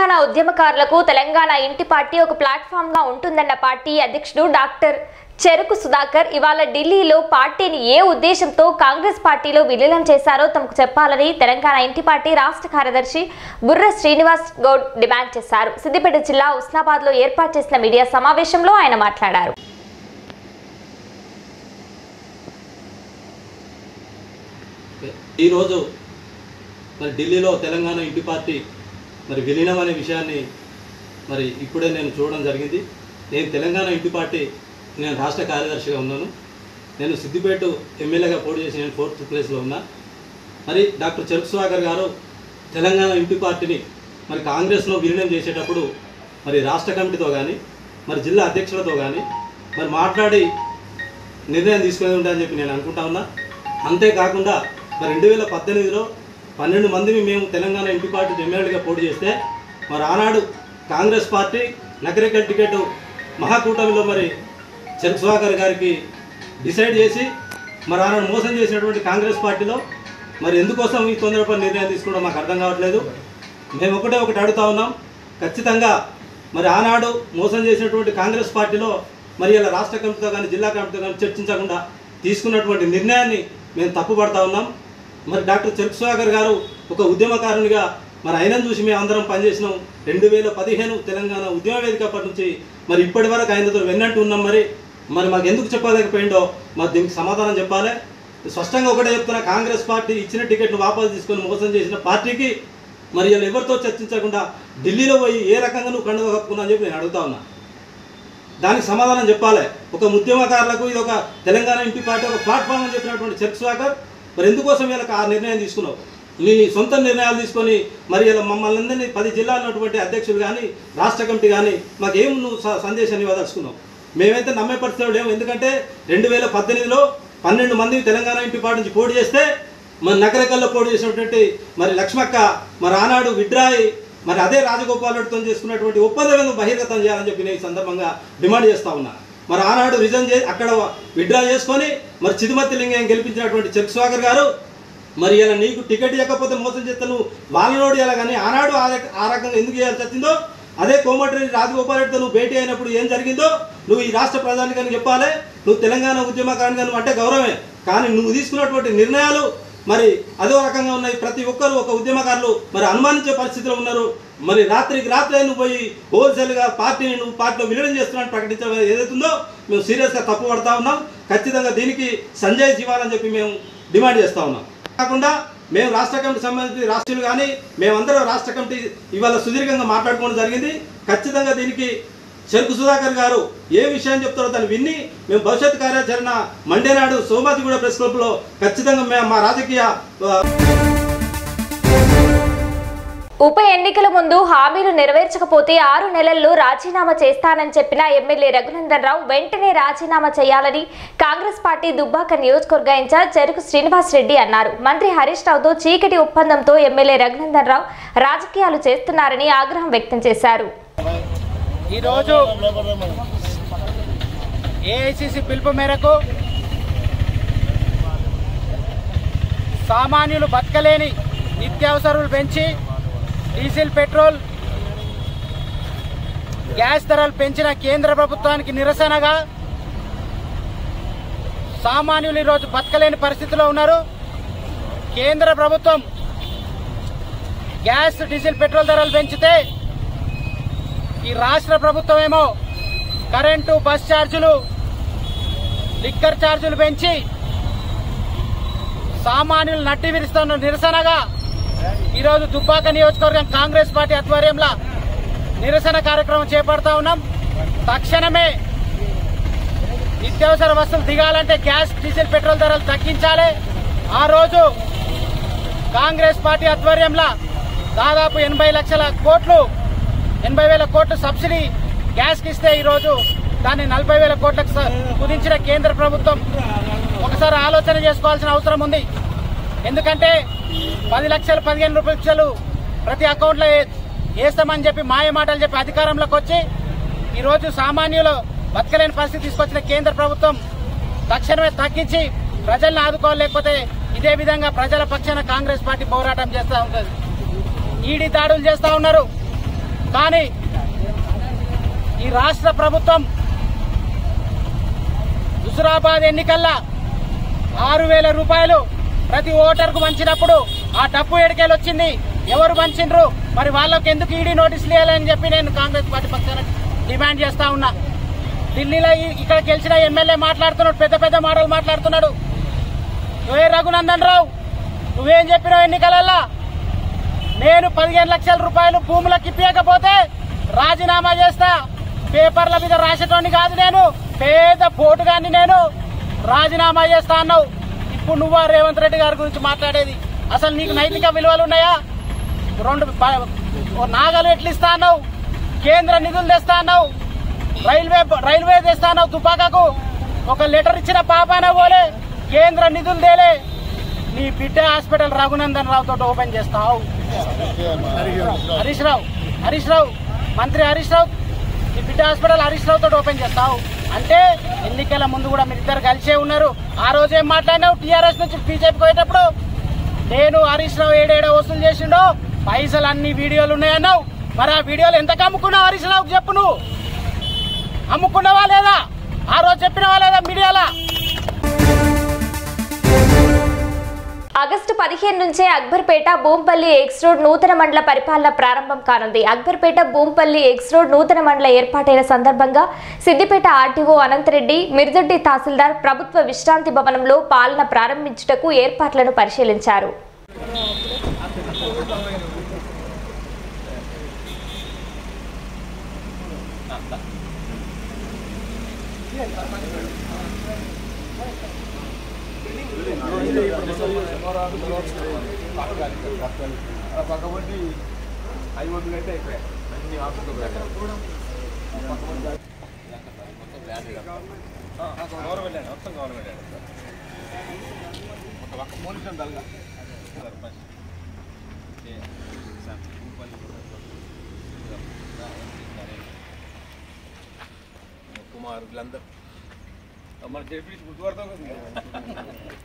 తెలంగాణ ఉద్యమకారులకు తెలంగాణ ఇంటి పార్టీ ఒక ప్లాట్ఫామ్ గా ఉంటుందన్న పార్టీ అధ్యక్షుడు డాక్టర్ చెరుకు సుధాకర్ ఇవాళ ఢిల్లీలో పార్టీని ఏ ఉద్దేశంతో కాంగ్రెస్ పార్టీలో విలీనం చేశారో తమకు చెప్పాలని తెలంగాణ ఇంటి పార్టీ రాష్ట్ర కార్యదర్శి బుర్ర శ్రీనివాస్ గౌడ్ డిమాండ్ చేశారు సిద్దిపేట జిల్లా ఉస్నాబాద్ లో ఏర్పాటు చేసిన మీడియా సమావేశంలో ఆయన మాట్లాడారు ఈరోజు మరి ఢిల్లీలో తెలంగాణ ఇంటి పార్టీ మరి విలీనం అనే విషయాన్ని మరి ఇప్పుడే నేను చూడడం జరిగింది నేను తెలంగాణ ఇంటి పార్టీ నేను రాష్ట్ర కార్యదర్శిగా ఉన్నాను నేను సిద్దిపేట ఎమ్మెల్యేగా పోటీ చేసి నేను ఫోర్త్ ప్లేస్లో ఉన్నా మరి డాక్టర్ చెరుకు సుధాకర్ గారు తెలంగాణ ఇంటి పార్టీని మరి కాంగ్రెస్లో విలీనం చేసేటప్పుడు మరి రాష్ట్ర కమిటీతో కానీ మరి జిల్లా అధ్యక్షులతో కానీ మరి మాట్లాడి నిర్ణయం తీసుకుని ఉంటాయని చెప్పి నేను అనుకుంటా ఉన్నా అంతేకాకుండా మరి రెండు వేల పద్దెనిమిదిలో పన్నెండు మందిని మేము తెలంగాణ ఎంపీ పార్టీ ఎమ్మెల్యేగా పోటీ చేస్తే మరి ఆనాడు కాంగ్రెస్ పార్టీ నకరికల్ టికెట్ మహాకూటమిలో మరి చెరుకు సుధాకర్ గారికి డిసైడ్ చేసి మరి ఆనాడు మోసం చేసినటువంటి కాంగ్రెస్ పార్టీలో మరి ఎందుకోసం ఈ తొందరపడి నిర్ణయం తీసుకోవడం మాకు అర్థం కావట్లేదు మేము ఒకటే ఒకటి అడుగుతా ఉన్నాం ఖచ్చితంగా మరి ఆనాడు మోసం చేసినటువంటి కాంగ్రెస్ పార్టీలో మరి ఇలా రాష్ట్ర కమిటీతో కానీ జిల్లా కమిటీతో కానీ చర్చించకుండా తీసుకున్నటువంటి నిర్ణయాన్ని మేము తప్పుపడతా ఉన్నాం మరి డాక్టర్ చెరుకు సుధాకర్ గారు ఒక ఉద్యమకారునిగా మరి ఆయనను చూసి మేము అందరం పనిచేసినాం రెండు వేల పదిహేను తెలంగాణ ఉద్యమ వేదిక అప్పటి నుంచి మరి ఇప్పటి వరకు ఆయనతో వెన్నట్టు ఉన్నాం మరి మరి మాకు ఎందుకు చెప్పలేకపోయిండో మరి దీనికి సమాధానం చెప్పాలి స్పష్టంగా ఒకటే చెప్తున్నా కాంగ్రెస్ పార్టీ ఇచ్చిన టికెట్ను వాపసు తీసుకొని మోసం చేసిన పార్టీకి మరి వీళ్ళు ఎవరితో చర్చించకుండా ఢిల్లీలో పోయి ఏ రకంగా నువ్వు కండువ కప్పుకున్నా అని చెప్పి నేను అడుగుతా ఉన్నా దానికి సమాధానం చెప్పాలి ఒక ఉద్యమకారులకు ఇది ఒక తెలంగాణ ఇంటి పార్టీ ఒక ప్లాట్ఫామ్ అని చెప్పినటువంటి చర్చ్ స్వాగర్ మరి ఎందుకోసం వీళ్ళకి ఆ నిర్ణయం తీసుకున్నావు నీ సొంత నిర్ణయాలు తీసుకొని మరి ఇలా మమ్మల్ని అందరినీ పది జిల్లాల ఉన్నటువంటి అధ్యక్షులు కానీ రాష్ట్ర కమిటీ కానీ మాకేం నువ్వు స- సందేశాన్ని ఇవ్వదలుచుకున్నావు మేమైతే నమ్మే పరిస్థితి లేము ఎందుకంటే రెండు వేల పద్దెనిమిదిలో పన్నెండు మంది తెలంగాణ ఇంటి పార్టీ నుంచి పోటీ చేస్తే మరి నగరకల్లో పోటీ చేసినటువంటి మరి లక్ష్మక్క మరి ఆనాడు విడ్రాయి మరి అదే రాజగోపాల్ రెడ్డితో చేసుకున్నటువంటి ఒప్పందం ఎందుకు బహిర్గతం చేయాలని చెప్పి నేను ఈ సందర్భంగా డిమాండ్ చేస్తా ఉన్నా మరి ఆనాడు రిజైన్ చేసి అక్కడ విడ్రా చేసుకొని మరి చిదుమతి లింగం గెలిపించినటువంటి చెరుకు స్వాగర్ గారు మరి ఇలా నీకు టికెట్ ఇవ్వకపోతే మోసం చేస్తే నువ్వు వాళ్ళనోడు ఇలా కానీ ఆనాడు ఆ రక- ఆ రకంగా ఎందుకు చేయాల్సి వచ్చిందో అదే కోమటిరెడ్డి రాజగోపాల్ రెడ్డితో నువ్వు భేటీ అయినప్పుడు ఏం జరిగిందో నువ్వు ఈ రాష్ట్ర ప్రధానికానికి చెప్పాలి నువ్వు తెలంగాణ ఉద్యమకారునిగా నువ్వు అంటే గౌరవమే కానీ నువ్వు తీసుకున్నటువంటి నిర్ణయాలు మరి అదో రకంగా ఉన్నాయి ప్రతి ఒక్కరు ఒక ఉద్యమకారులు మరి అనుమానించే పరిస్థితిలో ఉన్నారు మరి రాత్రికి రాత్రి నువ్వు పోయి హోల్సేల్గా పార్టీని నువ్వు పార్టీలో విలీనం చేస్తున్నాను ప్రకటించడం ఏదైతుందో మేము సీరియస్గా తప్పు పడతా ఉన్నాం ఖచ్చితంగా దీనికి సంజయ్ ఇవ్వాలని చెప్పి మేము డిమాండ్ చేస్తా ఉన్నాం కాకుండా మేము రాష్ట్ర కమిటీ సంబంధించి రాష్ట్రాలు కానీ మేమందరం రాష్ట్ర కమిటీ ఇవాళ సుదీర్ఘంగా మాట్లాడుకోవడం జరిగింది ఖచ్చితంగా దీనికి చెరుకు సుధాకర్ గారు ఏ విషయం చెప్తారో దాన్ని విన్ని మేము భవిష్యత్ కార్యాచరణ మండే నాడు సోమాజిగూడ ప్రెస్ క్లబ్లో ఖచ్చితంగా మేము మా రాజకీయ ఆ, ఉప ఎన్నికల ముందు హామీలు నెరవేర్చకపోతే ఆరు నెలల్లో రాజీనామా చేస్తానని చెప్పిన ఎమ్మెల్యే రఘునందన్ రావు వెంటనే రాజీనామా చేయాలని కాంగ్రెస్ పార్టీ దుబ్బాక నియోజకవర్గ ఇన్ఛార్జ్ చెరుకు శ్రీనివాస్ రెడ్డి అన్నారు మంత్రి హరీష్ రావుతో చీకటి ఒప్పందంతో ఎమ్మెల్యే రఘునందన్ రావు రాజకీయాలు చేస్తున్నారని ఆగ్రహం వ్యక్తం చేశారు ఈరోజు ఏఐసిసి పిలుపు మేరకు సామాన్యులు బతకలేని నిత్యావసరాలు పెంచి డీజిల్ పెట్రోల్ గ్యాస్ ధరలు పెంచిన కేంద్ర ప్రభుత్వానికి నిరసనగా సామాన్యులు ఈరోజు బతకలేని పరిస్థితిలో ఉన్నారు కేంద్ర ప్రభుత్వం గ్యాస్ డీజిల్ పెట్రోల్ ధరలు పెంచితే ఈ రాష్ట్ర ప్రభుత్వం ఏమో కరెంటు బస్ ఛార్జీలు లిక్కర్ ఛార్జీలు పెంచి సామాన్యులు నట్టి విరుస్తున్న నిరసనగా ఈరోజు దుబ్బాక నియోజకవర్గం కాంగ్రెస్ పార్టీ ఆధ్వర్యంలో నిరసన కార్యక్రమం చేపడతా ఉన్నాం తక్షణమే నిత్యావసర వస్తువులు దిగాలంటే గ్యాస్ డీజిల్ పెట్రోల్ ధరలు తగ్గించాలి ఆ రోజు కాంగ్రెస్ పార్టీ ఆధ్వర్యంలో దాదాపు ఎనభై లక్షల కోట్లు ఎనభై వేల కోట్లు సబ్సిడీ గ్యాస్కి ఇస్తే ఈరోజు దాన్ని నలభై వేల కోట్లకు స- కుదించిన కేంద్ర ప్రభుత్వం ఒకసారి ఆలోచన చేసుకోవాల్సిన అవసరం ఉంది ఎందుకంటే పది లక్షలు పదిహేను లక్షలు ప్రతి అకౌంట్లో ఏ- వేస్తామని చెప్పి మాయ మాటలు చెప్పి అధికారంలోకి వచ్చి ఈరోజు సామాన్యులు బతకలేని పరిస్థితి తీసుకొచ్చిన కేంద్ర ప్రభుత్వం తక్షణమే తగ్గించి ప్రజల్ని ఆదుకోవాలి లేకపోతే ఇదే విధంగా ప్రజల పక్షాన కాంగ్రెస్ పార్టీ పోరాటం చేస్తూ ఉంటుంది ఈడీ దాడులు చేస్తూ ఉన్నారు కానీ ఈ రాష్ట్ర ప్రభుత్వం హుజురాబాద్ ఎన్నికల్లో ఆరు వేల రూపాయలు ప్రతి ఓటర్కు పంచినప్పుడు ఆ డబ్బు ఎడికేలు వచ్చింది ఎవరు పంచిండ్రు మరి వాళ్ళకి ఎందుకు ఈడీ నోటీసులు ఇవ్వాలని చెప్పి నేను కాంగ్రెస్ పార్టీ పక్షాన డిమాండ్ చేస్తా ఉన్నా ఢిల్లీలో ఈ- ఇక్కడ గెలిచిన ఎమ్మెల్యే మాట్లాడుతున్నాడు పెద్ద పెద్ద మాటలు మాట్లాడుతున్నాడు నువ్వే రఘునందన్ రావు నువ్వేం చెప్పినావు ఎన్నికలల్లా నేను పదిహేను లక్షల రూపాయలు భూములకు ఇప్పకపోతే రాజీనామా చేస్తా పేపర్ల మీద రాసేటోని కాదు నేను పేద పోటుగాన్ని నేను రాజీనామా చేస్తా అన్నావు ఇప్పుడు నువ్వా రేవంత్ రెడ్డి గారి గురించి మాట్లాడేది అసలు నీకు నైతిక విలువలు ఉన్నాయా రెండు ప- ఓ నాగలు ఎట్లు ఇస్తా అన్నావు కేంద్ర నిధులు తెస్తా అన్నావు రైల్వే రైల్వే తెస్తా అన్నావు తుపాకాకు ఒక లెటర్ ఇచ్చిన పాపాన పోలే కేంద్ర నిధులు తేలే నీ బిడ్డ హాస్పిటల్ రఘునందన్ రావు తోటి ఓపెన్ చేస్తావు హరీష్ రావు హరీష్ రావు మంత్రి హరీష్ రావు నీ బిడ్డ హాస్పిటల్ హరీష్ రావు తోటి ఓపెన్ చేస్తావు అంటే ఎన్నికల ముందు కూడా మీరు ఇద్దరు కలిసే ఉన్నారు ఆ రోజు ఏం మాట్లాడినావు టీఆర్ఎస్ నుంచి బీజేపీకి పోయేటప్పుడు నేను హరీష్ రావు ఏడేడో వసూలు చేసిండో పైసలు అన్ని వీడియోలు ఉన్నాయన్నావు మరి ఆ వీడియోలు ఎంతకు అమ్ముకున్నావు హరీష్ రావుకి చెప్పు నువ్వు అమ్ముకున్నావా లేదా ఆ రోజు చెప్పినవా లేదా మీడియాలా ఆగస్టు పదిహేను నుంచే అక్బర్పేట భూంపల్లి ఎక్స్ రోడ్ నూతన మండల పరిపాలన ప్రారంభం కానుంది అక్బర్పేట భూంపల్లి ఎక్స్ రోడ్ నూతన మండల ఏర్పాటైన సందర్భంగా సిద్దిపేట ఆర్టీఓ అనంతరెడ్డి మిర్దొడ్డి తహసీల్దార్ ప్రభుత్వ విశ్రాంతి భవనంలో పాలన ప్రారంభించుటకు ఏర్పాట్లను పరిశీలించారు కుమార్ వీళ్ళందరూ మన చెప్పి గుర్తుపడతాం కదా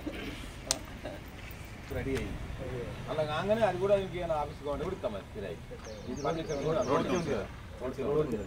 రెడీ అయ్యింది అలా కాగానే అది కూడా ఇంకేమైనా ఆఫీస్ కావాలి కూడా ఇస్తాం అది కిరాయి ఇది ఫర్నిచర్ కూడా రోడ్డు ఉంది కదా రోడ్డు ఉంది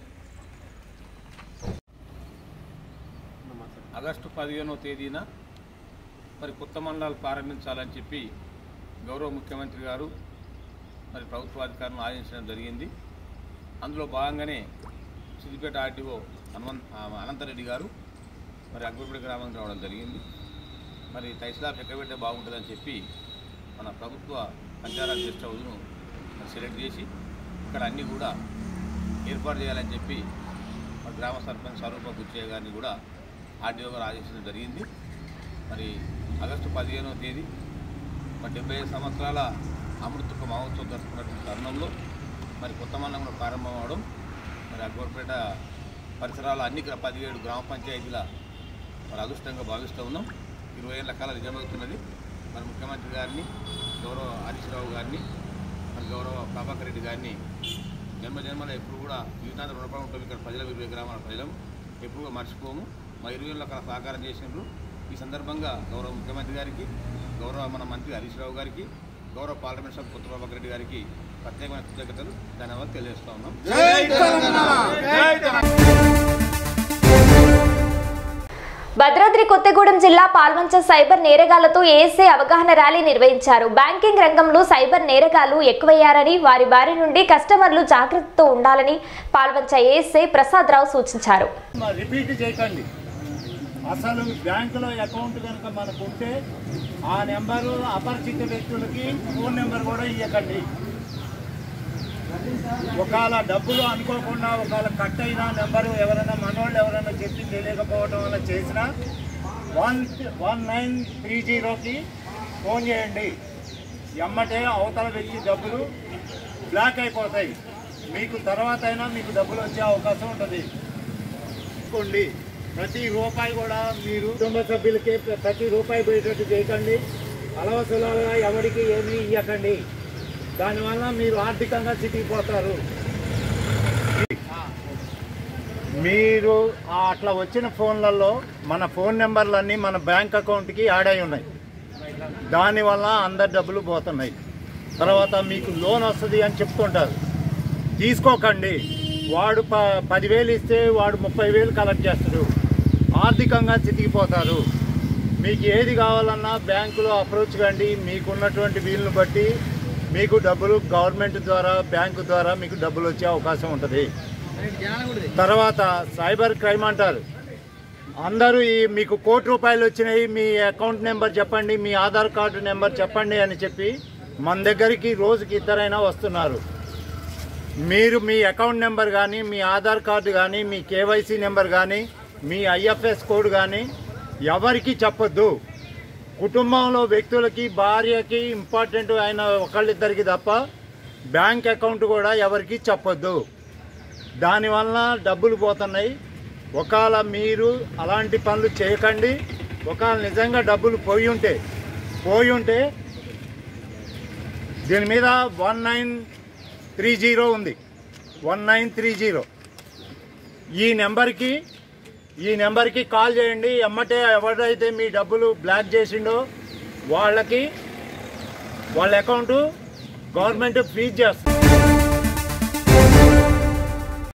ఆగస్టు పదిహేనో తేదీన మరి కొత్త మండలాలు ప్రారంభించాలని చెప్పి గౌరవ ముఖ్యమంత్రి గారు మరి ప్రభుత్వాధికారులను ఆదేశించడం జరిగింది అందులో భాగంగానే సిద్దిపేట ఆర్టీఓ హనుమంత్ ఆ, అనంతరెడ్డి గారు మరి అక్బర్పేట గ్రామానికి రావడం జరిగింది మరి తహసీల్దార్ ఎక్కడ పెడితే బాగుంటుందని చెప్పి మన ప్రభుత్వ పంచాయతీ గెస్ట్ హౌస్ను మరి సెలెక్ట్ చేసి ఇక్కడ అన్నీ కూడా ఏర్పాటు చేయాలని చెప్పి మరి గ్రామ సర్పంచ్ స్వరూప గుచ్చయ్య గారిని కూడా ఆర్టీఓ గారు ఆదేశించడం జరిగింది మరి ఆగస్టు పదిహేనవ తేదీ మరి డెబ్బై ఐదు సంవత్సరాల అమృతత్వ మహోత్సవం జరుపుకున్నటువంటి తరుణంలో మరి కొత్త మండలం కూడా ప్రారంభం అవడం మరి అక్బర్పేట పరిసరాల అన్ని గ్రా- పదిహేడు గ్రామ పంచాయతీల మరి అదృష్టంగా భావిస్తూ ఉన్నాం ఇరవై ఏళ్ళ కాలం నిజమవుతున్నది మరి ముఖ్యమంత్రి గారిని గౌరవ హరీష్ రావు గారిని మరి గౌరవ ప్రభాకర్ రెడ్డి గారిని జన్మ జన్మలో ఎప్పుడు కూడా జీవితాంత రుణపడి ఉంటాం ఇక్కడ ప్రజల ఇరవై గ్రామాల ప్రజలం ఎప్పుడు కూడా మర్చిపోము మా ఇరవై ఏళ్ళ కాలం సహకారం చేసినారు ఈ సందర్భంగా గౌరవ ముఖ్యమంత్రి గారికి గౌరవ మన మంత్రి హరీష్ రావు గారికి గౌరవ పార్లమెంట్ సభ్యులు కొత్త ప్రభాకర్ రెడ్డి గారికి ప్రత్యేకమైన కృతజ్ఞతలు ధన్యవాదాలు తెలియజేస్తా ఉన్నాం భద్రాద్రి కొత్తగూడెం జిల్లా పాల్వంచ సైబర్ నేరగాళ్లతో ఏఎస్ఐ అవగాహన ర్యాలీ నిర్వహించారు బ్యాంకింగ్ రంగంలో సైబర్ నేరగాళ్లు ఎక్కువయ్యారని వారి బారి నుండి కస్టమర్లు జాగ్రత్తతో ఉండాలని పాల్వంచ ఏఎస్ఐ ప్రసాద్ రావు సూచించారు రిపీట్ చేయకండి అసలు బ్యాంకులో అకౌంట్ కనుక మనకు ఉంటే ఆ నెంబరు అపరిచిత వ్యక్తులకి ఫోన్ నెంబర్ కూడా ఇవ్వకండి ఒకవేళ డబ్బులు అనుకోకుండా ఒకవేళ కట్ అయిన నెంబరు ఎవరైనా మనోళ్ళు ఎవరైనా చెప్పి తెలియకపోవడం వల్ల చేసినా వన్ వన్ నైన్ త్రీ జీరోకి ఫోన్ చేయండి ఎమ్మటే అవతల వ్యక్తి డబ్బులు బ్లాక్ అయిపోతాయి మీకు తర్వాత అయినా మీకు డబ్బులు వచ్చే అవకాశం ఉంటుంది తీసుకోండి ప్రతి రూపాయి కూడా మీరు కుటుంబ సభ్యులకి ప్ర- ప్రతి రూపాయి పోయేటట్టు చేయకండి అలవసలాలుగా ఎవరికి ఏమీ ఇవ్వకండి దానివల్ల మీరు ఆర్థికంగా చితికిపోతారు మీరు ఆ అట్లా వచ్చిన ఫోన్లలో మన ఫోన్ నెంబర్లన్నీ మన బ్యాంక్ అకౌంట్కి యాడ్ అయి ఉన్నాయి దానివల్ల అందరి డబ్బులు పోతున్నాయి తర్వాత మీకు లోన్ వస్తుంది అని చెప్తుంటారు తీసుకోకండి వాడు ప పదివేలు ఇస్తే వాడు ముప్పై వేలు కలెక్ట్ చేస్తాడు ఆర్థికంగా చితికిపోతారు మీకు ఏది కావాలన్నా బ్యాంకులో అప్రోచ్ కండి మీకున్నటువంటి వీలును బట్టి మీకు డబ్బులు గవర్నమెంట్ ద్వారా బ్యాంకు ద్వారా మీకు డబ్బులు వచ్చే అవకాశం ఉంటుంది తర్వాత సైబర్ క్రైమ్ అంటారు అందరూ ఈ మీకు కోటి రూపాయలు వచ్చినాయి మీ అకౌంట్ నెంబర్ చెప్పండి మీ ఆధార్ కార్డు నెంబర్ చెప్పండి అని చెప్పి మన దగ్గరికి రోజుకి ఇద్దరైనా వస్తున్నారు మీరు మీ అకౌంట్ నెంబర్ కానీ మీ ఆధార్ కార్డు కానీ మీ కేవైసీ నెంబర్ కానీ మీ ఐఎఫ్ఎస్ కోడ్ కానీ ఎవరికి చెప్పొద్దు కుటుంబంలో వ్యక్తులకి భార్యకి ఇంపార్టెంట్ అయిన ఒకళ్ళిద్దరికి తప్ప బ్యాంక్ అకౌంట్ కూడా ఎవరికి చెప్పొద్దు దానివల్ల డబ్బులు పోతున్నాయి ఒకవేళ మీరు అలాంటి పనులు చేయకండి ఒకవేళ నిజంగా డబ్బులు పోయి ఉంటే పోయి ఉంటే దీని మీద వన్ నైన్ త్రీ జీరో ఉంది వన్ నైన్ త్రీ జీరో ఈ నెంబర్కి ఈ నెంబర్కి కాల్ చేయండి ఎమ్మటే ఎవరైతే మీ డబ్బులు బ్లాక్ చేసిండో వాళ్ళకి వాళ్ళ అకౌంట్ గవర్నమెంట్ ఫ్రీజ్ చేస్తుంది